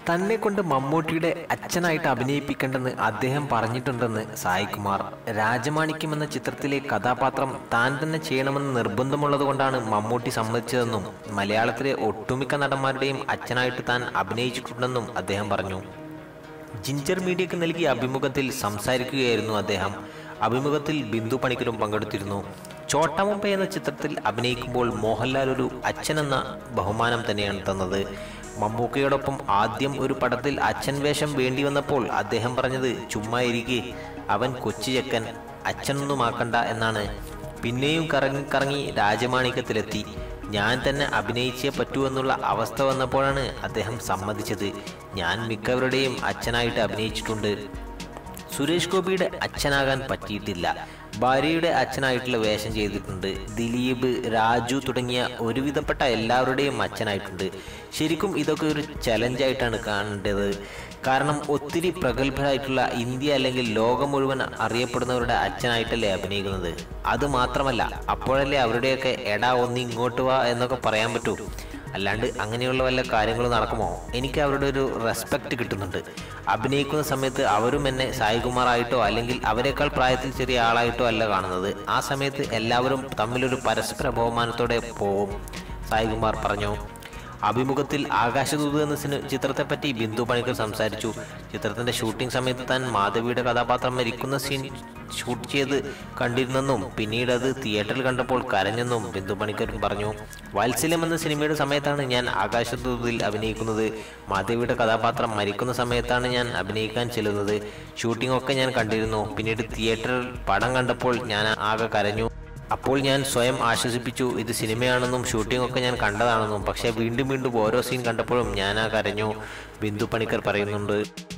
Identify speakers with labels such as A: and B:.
A: തന്നെ കൊണ്ട് മമ്മൂട്ടിയുടെ അച്ഛനായിട്ട് അഭിനയിപ്പിക്കേണ്ടെന്ന് അദ്ദേഹം പറഞ്ഞിട്ടുണ്ടെന്ന് സായികുമാർ രാജമാണിക്യം എന്ന ചിത്രത്തിലെ കഥാപാത്രം താൻ തന്നെ ചെയ്യണമെന്ന് നിർബന്ധമുള്ളതുകൊണ്ടാണ് മമ്മൂട്ടി സമ്മതിച്ചതെന്നും മലയാളത്തിലെ ഒട്ടുമിക്ക നടന്മാരുടെയും അച്ഛനായിട്ട് താൻ അഭിനയിച്ചിട്ടുണ്ടെന്നും അദ്ദേഹം പറഞ്ഞു ജിഞ്ചർ മീഡിയക്ക് നൽകിയ അഭിമുഖത്തിൽ സംസാരിക്കുകയായിരുന്നു അദ്ദേഹം അഭിമുഖത്തിൽ ബിന്ദു പണിക്കരും പങ്കെടുത്തിരുന്നു ചോട്ടാ മുംബൈ എന്ന ചിത്രത്തിൽ അഭിനയിക്കുമ്പോൾ മോഹൻലാൽ ഒരു അച്ഛനെന്ന ബഹുമാനം തന്നെയാണ് തന്നത് മമ്മൂക്കയോടൊപ്പം ആദ്യം ഒരു പടത്തിൽ അച്ഛൻ വേഷം വേണ്ടി വന്നപ്പോൾ അദ്ദേഹം പറഞ്ഞത് ചുമ്മാ ഇരിക്കെ അവൻ കൊച്ചു ചെക്കൻ അച്ഛനൊന്നുമാക്കണ്ട എന്നാണ് പിന്നെയും കറങ്ങി കറങ്ങി രാജമാണിക്യത്തിലെത്തി ഞാൻ തന്നെ അഭിനയിച്ചേ പറ്റൂ എന്നുള്ള അവസ്ഥ വന്നപ്പോഴാണ് അദ്ദേഹം സമ്മതിച്ചത് ഞാൻ മിക്കവരുടെയും അച്ഛനായിട്ട് അഭിനയിച്ചിട്ടുണ്ട് സുരേഷ് ഗോപിയുടെ അച്ഛനാകാൻ പറ്റിയിട്ടില്ല ഭാര്യയുടെ അച്ഛനായിട്ടുള്ള വേഷം ചെയ്തിട്ടുണ്ട് ദിലീപ് രാജു തുടങ്ങിയ ഒരുവിധപ്പെട്ട എല്ലാവരുടെയും അച്ഛനായിട്ടുണ്ട് ശരിക്കും ഇതൊക്കെ ഒരു ചലഞ്ചായിട്ടാണ് കാണേണ്ടത് കാരണം ഒത്തിരി പ്രഗത്ഭരായിട്ടുള്ള ഇന്ത്യ അല്ലെങ്കിൽ ലോകം മുഴുവൻ അറിയപ്പെടുന്നവരുടെ അച്ഛനായിട്ടല്ലേ അഭിനയിക്കുന്നത് അത് മാത്രമല്ല അപ്പോഴല്ലേ അവരുടെയൊക്കെ എടാ ഒന്ന് ഇങ്ങോട്ട് വാ എന്നൊക്കെ പറയാൻ പറ്റൂ അല്ലാണ്ട് അങ്ങനെയുള്ള വല്ല കാര്യങ്ങളും നടക്കുമോ എനിക്ക് അവരുടെ ഒരു റെസ്പെക്റ്റ് കിട്ടുന്നുണ്ട് അഭിനയിക്കുന്ന സമയത്ത് അവരും എന്നെ സായികുമാറായിട്ടോ അല്ലെങ്കിൽ അവരെക്കാൾ പ്രായത്തിൽ ചെറിയ ആളായിട്ടോ അല്ല കാണുന്നത് ആ സമയത്ത് എല്ലാവരും തമ്മിലൊരു പരസ്പര ബഹുമാനത്തോടെ പോവും സായികുമാർ പറഞ്ഞു അഭിമുഖത്തിൽ ആകാശദൂത് എന്ന സിനി ചിത്രത്തെപ്പറ്റി ബിന്ദു പണിക്കർ സംസാരിച്ചു ചിത്രത്തിന്റെ ഷൂട്ടിംഗ് സമയത്ത് താൻ മാധവിയുടെ കഥാപാത്രം മരിക്കുന്ന സീൻ ഷൂട്ട് ചെയ്ത് കണ്ടിരുന്നെന്നും പിന്നീട് അത് തിയേറ്ററിൽ കണ്ടപ്പോൾ കരഞ്ഞെന്നും ബിന്ദു പണിക്കർ പറഞ്ഞു വാത്സല്യം എന്ന സിനിമയുടെ സമയത്താണ് ഞാൻ ആകാശദൂതിൽ അഭിനയിക്കുന്നത് മാധവിയുടെ കഥാപാത്രം മരിക്കുന്ന സമയത്താണ് ഞാൻ അഭിനയിക്കാൻ ചെല്ലുന്നത് ഷൂട്ടിംഗ് ഒക്കെ ഞാൻ കണ്ടിരുന്നു പിന്നീട് തിയേറ്ററിൽ പടം കണ്ടപ്പോൾ ഞാൻ ആകെ കരഞ്ഞു അപ്പോൾ ഞാൻ സ്വയം ആശ്വസിപ്പിച്ചു ഇത് സിനിമയാണെന്നും ഷൂട്ടിംഗ് ഒക്കെ ഞാൻ കണ്ടതാണെന്നും പക്ഷേ വീണ്ടും വീണ്ടും ഓരോ സീൻ കണ്ടപ്പോഴും ഞാൻ ആ കരഞ്ഞു ബിന്ദു പണിക്കർ പറയുന്നുണ്ട്